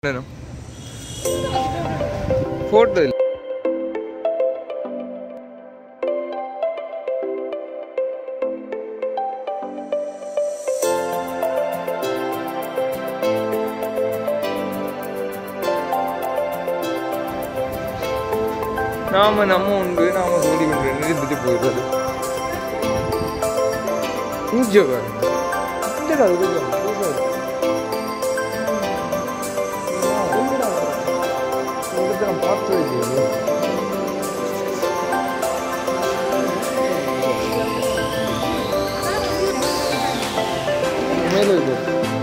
Photo ഇല്ല நாம நம்ம உண்டு நாம சொல்லி கொண்டு இருந்துட்டு போயிடுறது இங்கே பாரு இல்லடா இது பார்த்து வைக்கிறேன் மேலே இருக்கு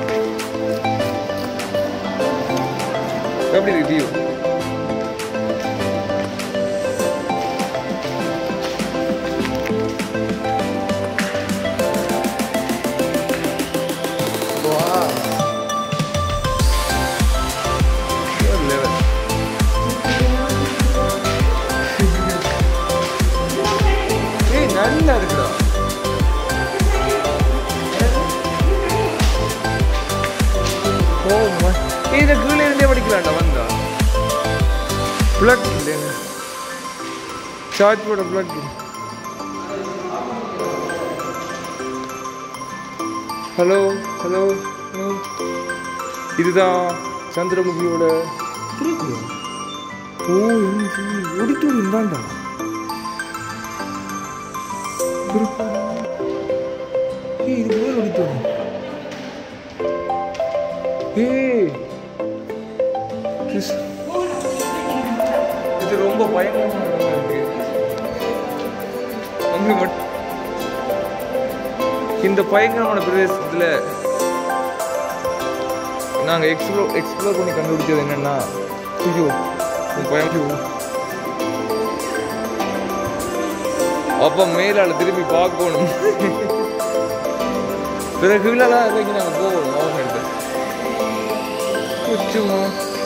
எப்படி இருக்கு வியூ level. ஏய் நல்லா இருக்குடா ஓ மை இதை கீழே இருந்தே படிக்கலாம்டா வந்தா பிளக் இல்லைன்னு சார்ஜ் போட பிளக் ஹலோ ஹலோ ஹலோ இதுதான் சந்திரமுகியோட ஓ ஆடிட்டோரியம் தான்டா ஏய் இது வேறு ஆடிட்டோரியம் ஏய் கிறிஸ்- இது ரொம்ப பயங்கரமா இருக்கு அங்க மட்டும் இந்த பயங்கரமான பிரதேசத்துல நாங்கள் எக்ஸ்ப்ளோர் எக்ஸ்ப்ளோர் பண்ணி கண்டுபிடிச்சது என்னன்னா ஐயோ உன் பயம் ஐயோ. அப்ப மேலால திரும்பி பார்க்கணும் பிறகு கீழெல்லாம் இறங்கி நாங்கள் போகணும் அவங்க சும்மா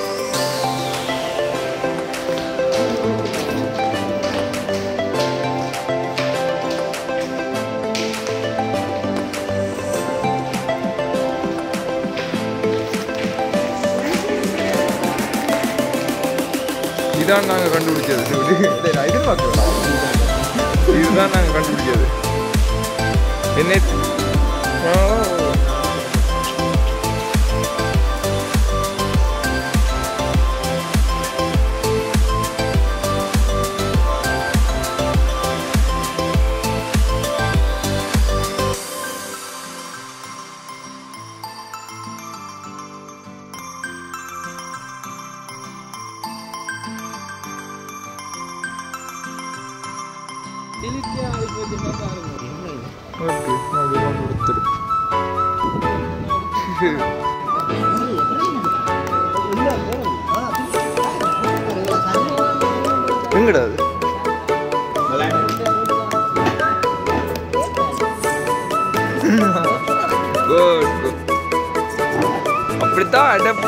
இதான் நாங்கள் கண்டுபிடிச்சது டேய், நான் எதிர்பார்க்கல இதுதான் நாங்கள் கண்டுபிடிச்சது என்ன ஆ. ஓகே அப்படி கொண்டு கொடுத்துரு எங்கடா அது குட் குட் அப்படித்தான் அடப்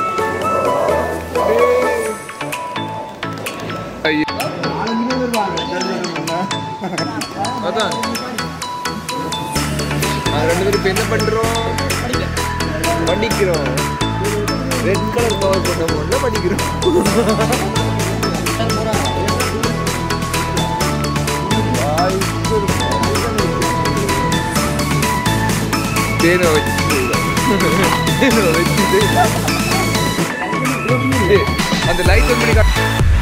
ஐயோ அதான் நாங்க ரெண்டு பேரும் இப்ப என்ன பண்றோம் படிக்கிறோம் ரெட் கலர் கவர் பண்ண முடியல படிக்கிறோம் தேனை வச்சு தேனை வச்சு அந்த லைட் பண்ணி காட்டு